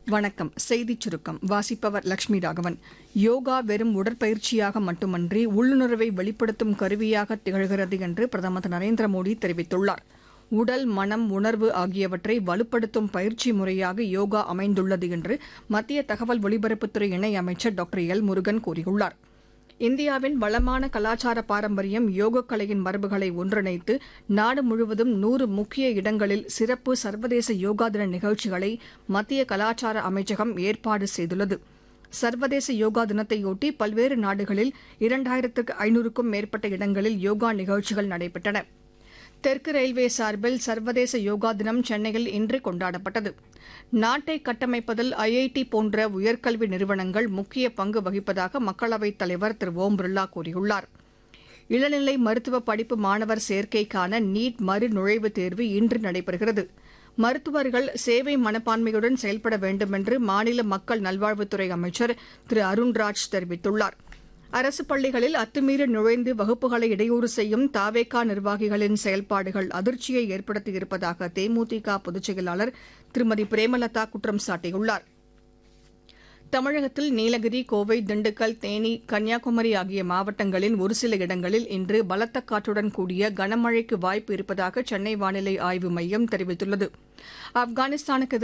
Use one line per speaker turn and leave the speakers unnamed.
வணக்கம் செய்திச் சுருக்கம் வாசிப்பவர் லட்சுமி ராகவன் யோகா வெறும் உடற்பயிற்சியாக மட்டுமன்றி உள்ளுணர்வை வெளிப்படுத்தும் கருவியாக திகழ்கிறது என்று பிரதமர் திரு நரேந்திர மோடி தெரிவித்துள்ளார் உடல் மனம் உணர்வு ஆகியவற்றை வலுப்படுத்தும் பயிற்சி முறையாக யோகா அமைந்துள்ளது என்று மத்திய தகவல் ஒலிபரப்புத்துறை இணையமைச்சர் டாக்டர் எல் முருகன் கூறியுள்ளார் இந்தியாவின் வளமான கலாச்சார பாரம்பரியம் யோகக் கலையின் மரபுகளை ஒன்றிணைத்து நாடு முழுவதும் நூறு முக்கிய இடங்களில் சிறப்பு சர்வதேச யோகா தின நிகழ்ச்சிகளை மத்திய கலாச்சார அமைச்சகம் ஏற்பாடு செய்துள்ளது சர்வதேச யோகா தினத்தையொட்டி பல்வேறு நாடுகளில் இரண்டாயிரத்துக்கு ஐநூறுக்கும் மேற்பட்ட இடங்களில் யோகா நிகழ்ச்சிகள் நடைபெற்றன தெற்கு ரயில்வே சார்பில் சர்வதேச யோகா தினம் சென்னையில் இன்று கொண்டாடப்பட்டது நாட்டை கட்டமைப்பதில் ஐஐடி போன்ற உயர்கல்வி நிறுவனங்கள் முக்கிய பங்கு வகிப்பதாக மக்களவைத் தலைவர் திரு ஓம் பிர்லா கூறியுள்ளார் இளநிலை மருத்துவ படிப்பு மாணவர் சேர்க்கைக்கான நீட் மறு நுழைவுத் தேர்வு இன்று நடைபெறுகிறது மருத்துவர்கள் சேவை மனப்பான்மையுடன் செயல்பட வேண்டும் என்று மாநில மக்கள் நல்வாழ்வுத்துறை அமைச்சர் திரு அருண்ராஜ் தெரிவித்துள்ளார் அரசு பள்ளிகளில் அத்துமீறி நுழைந்து வகுப்புகளை இடையூறு செய்யும் தாவேகா நிர்வாகிகளின் செயல்பாடுகள் அதிர்ச்சியை ஏற்படுத்தியிருப்பதாக தேமுதிக பொதுச் செயலாளர் திருமதி பிரேமலதா குற்றம் சாட்டியுள்ளார் தமிழகத்தில் நீலகிரி கோவை திண்டுக்கல் தேனி கன்னியாகுமரி ஆகிய மாவட்டங்களின் ஒரு சில இடங்களில் இன்று பலத்த காற்றுடன் கூடிய கனமழைக்கு வாய்ப்பு இருப்பதாக சென்னை வானிலை ஆய்வு மையம் தெரிவித்துள்ளது ஆப்கானிஸ்தானுக்கு